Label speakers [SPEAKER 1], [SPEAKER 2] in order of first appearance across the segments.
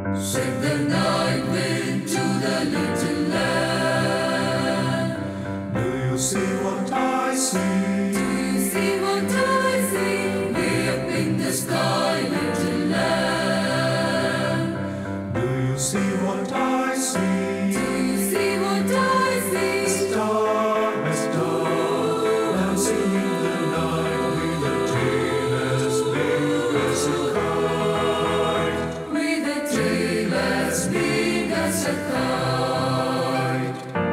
[SPEAKER 1] Send the night wind to the little land.
[SPEAKER 2] Do you see what I see?
[SPEAKER 1] Do you see what I see? Way up in the sky, little land.
[SPEAKER 2] Do you see what I see?
[SPEAKER 1] Do you see what I see?
[SPEAKER 2] Star, a star, dancing in the night with a tail as big as a kite.
[SPEAKER 1] With a tail as big as a kite.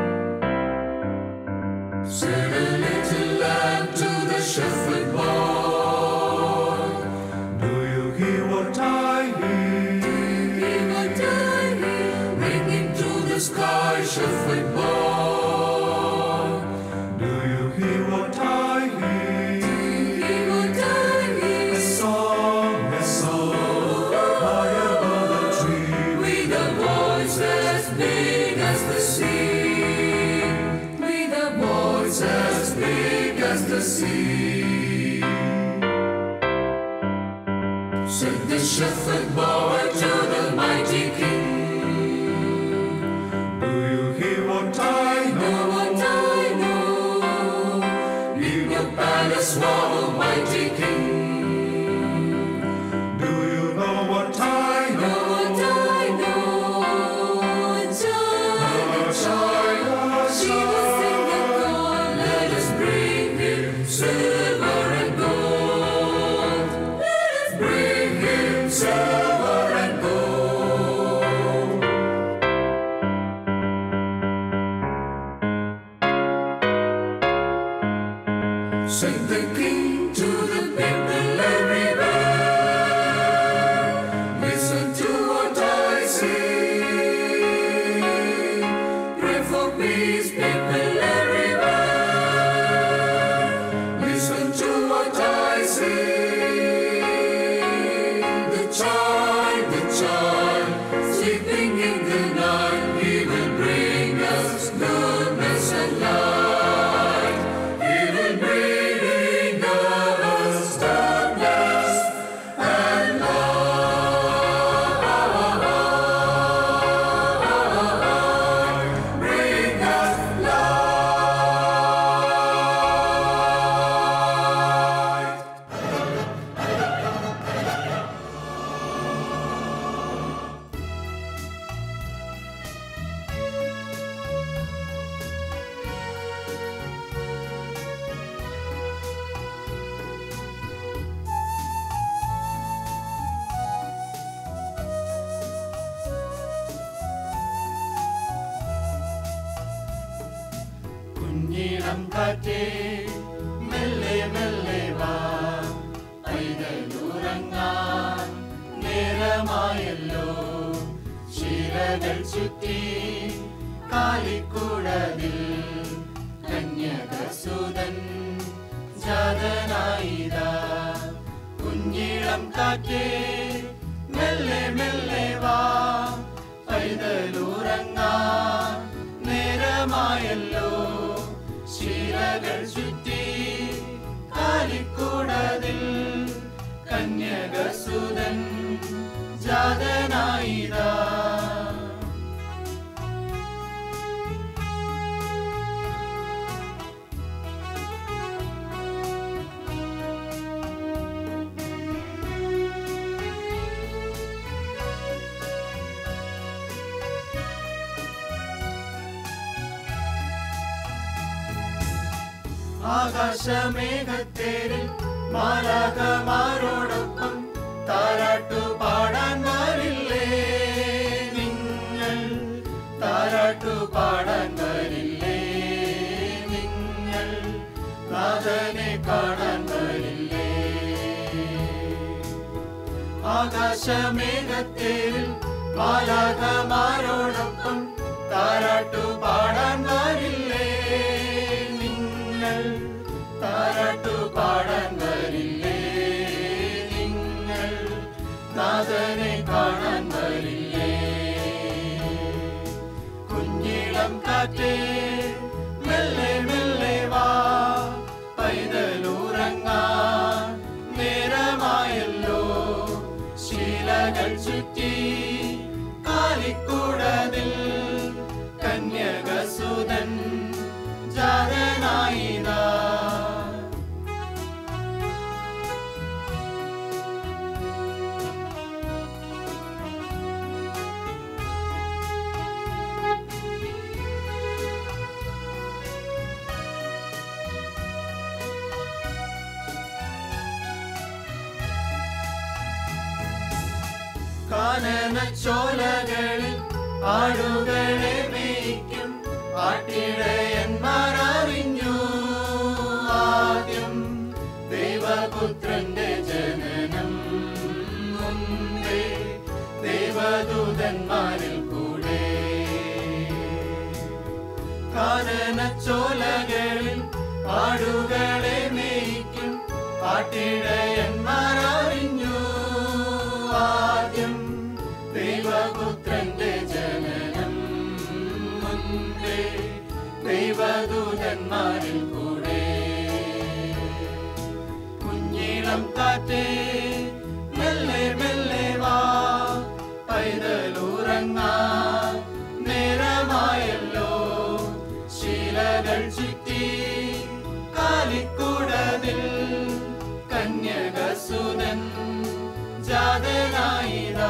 [SPEAKER 1] Said a little lamb to the shepherd boy.
[SPEAKER 2] Do you hear what I hear?
[SPEAKER 1] Hear what I hear, ringing through the sky, shepherd boy.
[SPEAKER 2] Do you hear what I hear?
[SPEAKER 1] Hear what I
[SPEAKER 2] A
[SPEAKER 1] hear,
[SPEAKER 2] song, a song, high above the tree.
[SPEAKER 1] with a voice as big as the sea. With a voice as big as the sea. Said the shepherd boy to the mighty king.
[SPEAKER 2] Do you hear what I
[SPEAKER 1] Know
[SPEAKER 2] know?
[SPEAKER 1] what I know. In your palace, war, mighty king.
[SPEAKER 2] Do you know what I
[SPEAKER 1] Know what
[SPEAKER 2] know?
[SPEAKER 1] I know. A child, a child. She will sing the call. Let us bring him silver and gold. Let us bring him silver and gold. Sing the king to the people everywhere. Listen to what I say. Pray for peace, people everywhere. Listen to what I say. The child, the child, sleeping in the night, he will bring us goodness and light. He will bring us goodness and light. Bring us light.
[SPEAKER 3] കുഞ്ഞിളം കാറ്റേ മെല്ലെ മെല്ലെ വാ പൈതലുറങ്ങാൻ നേരമായല്ലോ ശിരകൾ ചുറ്റി കാലിക്കൂടതിൽ കന്യകസുതൻ ജാതനായിതാ കുഞ്ഞിളം കാറ്റേ മെല്ലെ മെല്ലെ വാ പൈതലുറങ്ങാൻ നേരമായല്ലോ ശിരകൾ ചുറ്റി കാലിക്കൂടതിൽ കന്യകസുതൻ ജാതനായിതാ ആകാശമേഘത്തേരിൽ മാലാകമാരോടൊപ്പം താരാട്ടു പാടാൻ വരില്ലേ നിങ്ങൾ താരാട്ടു പാടാൻ വരില്ലേ നിങ്ങൾ നാഥനെ കാണാൻ വരില്ലേ ആകാശമേഘത്തേരിൽ മാലാകമാരോടൊപ്പം താരാട്ടു പാടാൻ വരില്ലേ നിങ്ങൾ താരാട്ടു പാടാൻ വരില്ലേ നിങ്ങൾ നാഥനെ കാണാൻ വരില്ലേ കുഞ്ഞിളം കാറ്റേ മെല്ലെ മെല്ലെ വാ പൈതലുറങ്ങാൻ നേരമായല്ലോ ശീലകൾ ചുറ്റി കാനന ചോലകളിൽ ആടുകളെ മേയ്ക്കും ആട്ടിടയന്മാരറിഞ്ഞു ആദ്യം ദൈവപുത്രന്റെ ജനനം മുമ്പേ ദേവദൂതന്മാരിൽ കൂടെ കാനന ചോലകളിൽ ആടുകളെ മേയ്ക്കും ആട്ടിടയന്മാരറിഞ്ഞു ആദ്യം ദൈവപുത്രന്റെ ജനനം മുമ്പേ ദൈവദൂതന്മാരിൽ കൂടെ കുഞ്ഞിളം കാറ്റേ മെല്ലെ മെല്ലെ വാ പൈതലുറങ്ങാ നേരമായല്ലോ ശീലകൾ ചുറ്റി കാലിക്കൂടതിൽ കന്യകസുതൻ ജാതനായിതാ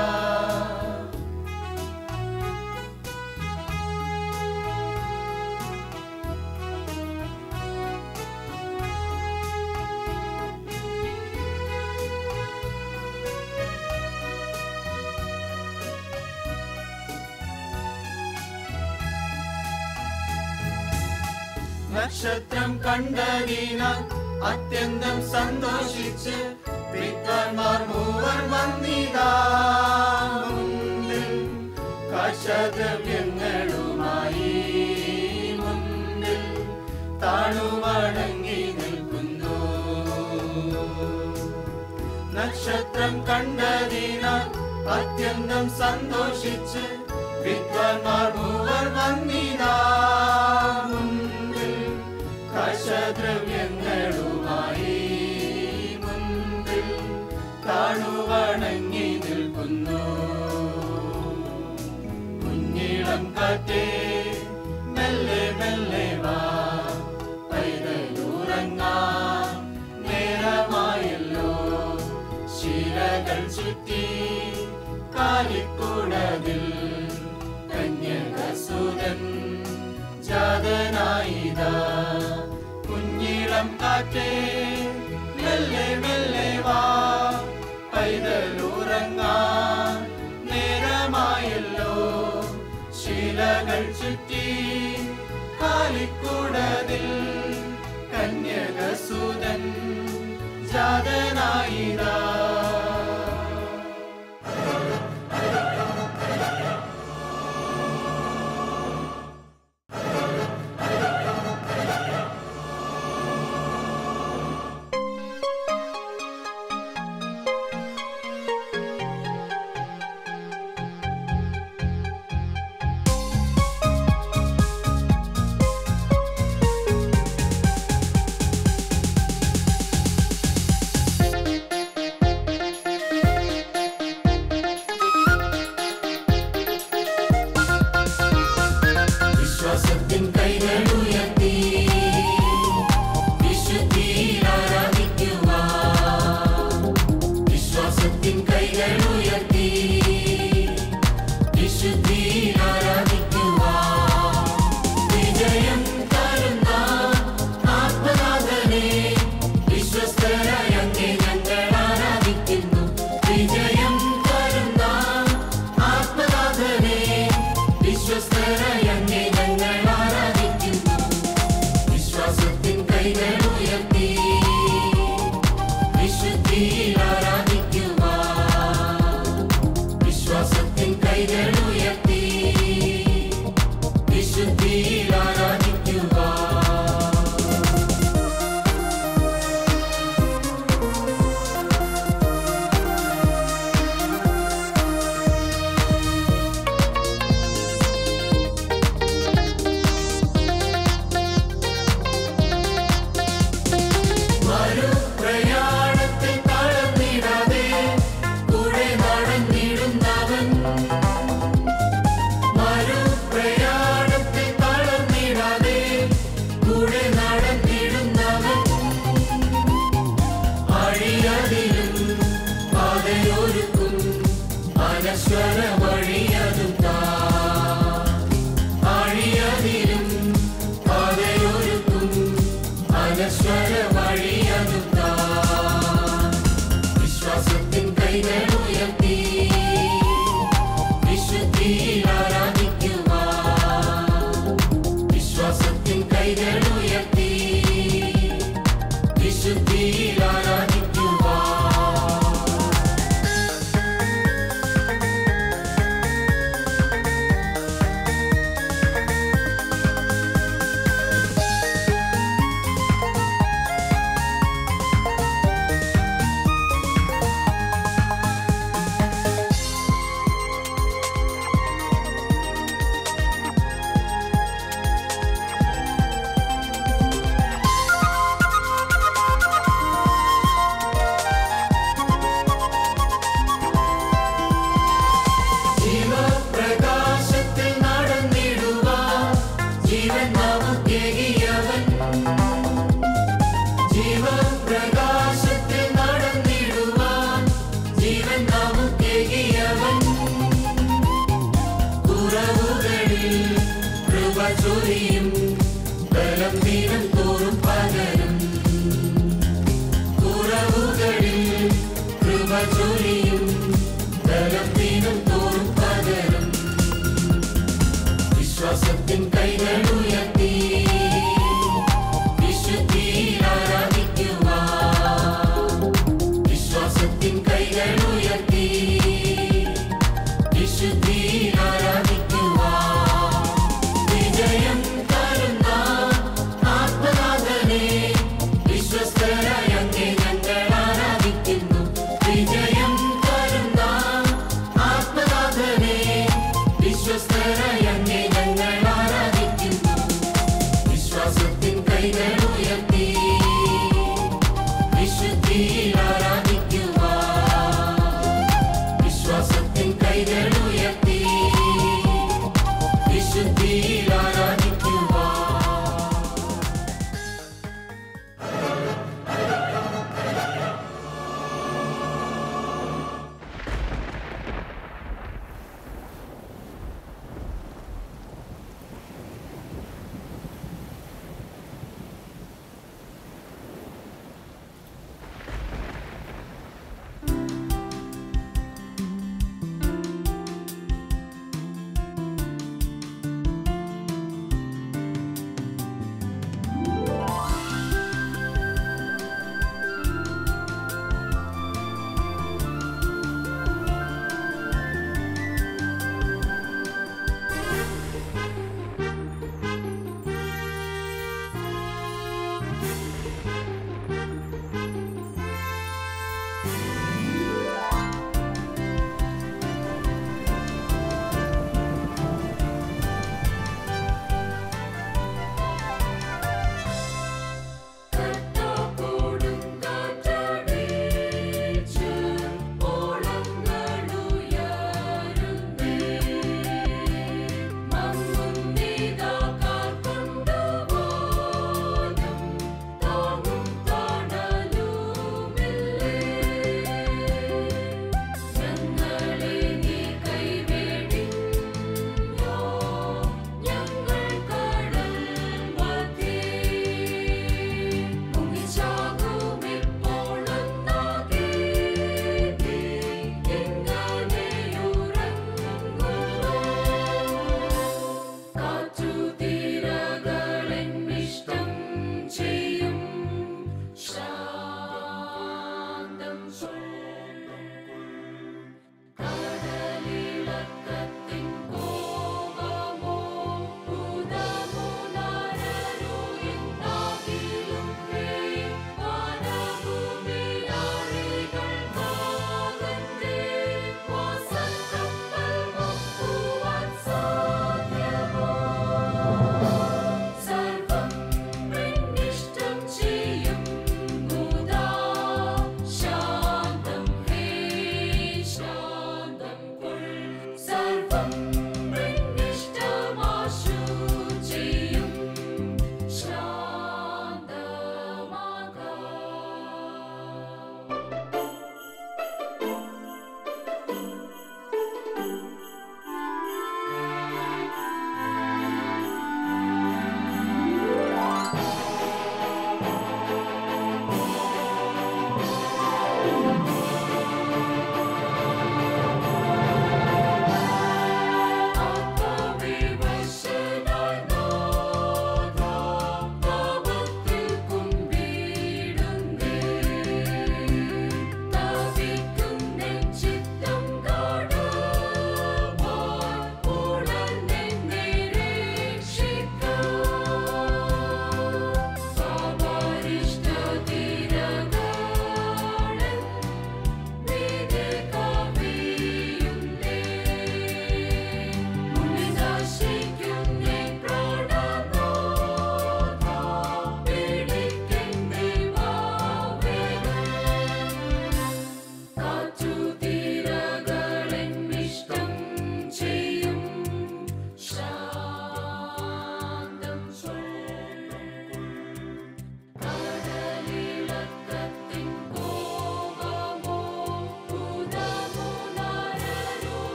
[SPEAKER 3] നക്ഷത്രം കണ്ടതിനാൽ അത്യന്തം സന്തോഷിച്ച് പിതാന്മാർ മൂവർ വന്നിതാ മുന്നിൽ കാശദ്രവ്യങ്ങളുമായി മുന്നിൽ താണുമടങ്ങി നിൽക്കുന്നു നക്ഷത്രം കണ്ടതിനാൽ അത്യന്തം സന്തോഷിച്ച് വിദ്വാൻമാർ മൂവർ വന്നിതാ മുൻപിൽ കശദ്രവ്യങ്ങളുമായി മുൻപിൽ താണുവണങ്ങി നിൽക്കുന്നു കുഞ്ഞിളം കാറ്റേ മെല്ലെ മെല്ലെ വാ പൈതലുറങ്ങാൻ നേരമായല്ലോ ശിലകൾ ചുറ്റി കാലിക്കൂടതിൽ കന്യകസുരൻ ജാതനായിതാ കുഞ്ഞിളം കാറ്റേ മെല്ലെ മെല്ലെ വാ പൈതലുറങ്ങാൻ നേരമായല്ലോ ശിലകൾ ചുറ്റി കാലിക്കൂടതിൽ കന്യകസുതൻ ജാതനായിതാ വിശ്വാസത്തിൻ കൈകൾ ഉയർത്തി വിശുദ്ധിയിൽ ആരാധിക്കുവാൻ വിശ്വാസത്തിൻ കൈകൾ ഉയർത്തി വിശുദ്ധിയിൽ ആരാധിക്കുവാൻ വിജയം തരുന്ന ആത്മനാഥനെ വിശ്വസ്തരായ അങ്ങേ ഞങ്ങൾ ആരാധിക്കുന്നു വിജയം തരുന്ന ആത്മനാഥനെ വിശ്വസ്തരായ അങ്ങേ ഞങ്ങൾ ആരാധിക്കുന്നു വിശ്വാസത്തിൻ കൈകൾ ഉയർത്തി വിശുദ്ധിയിൽ ആരാധിക്കുവാൻ വിശ്വാസത്തിൻ കൈകൾ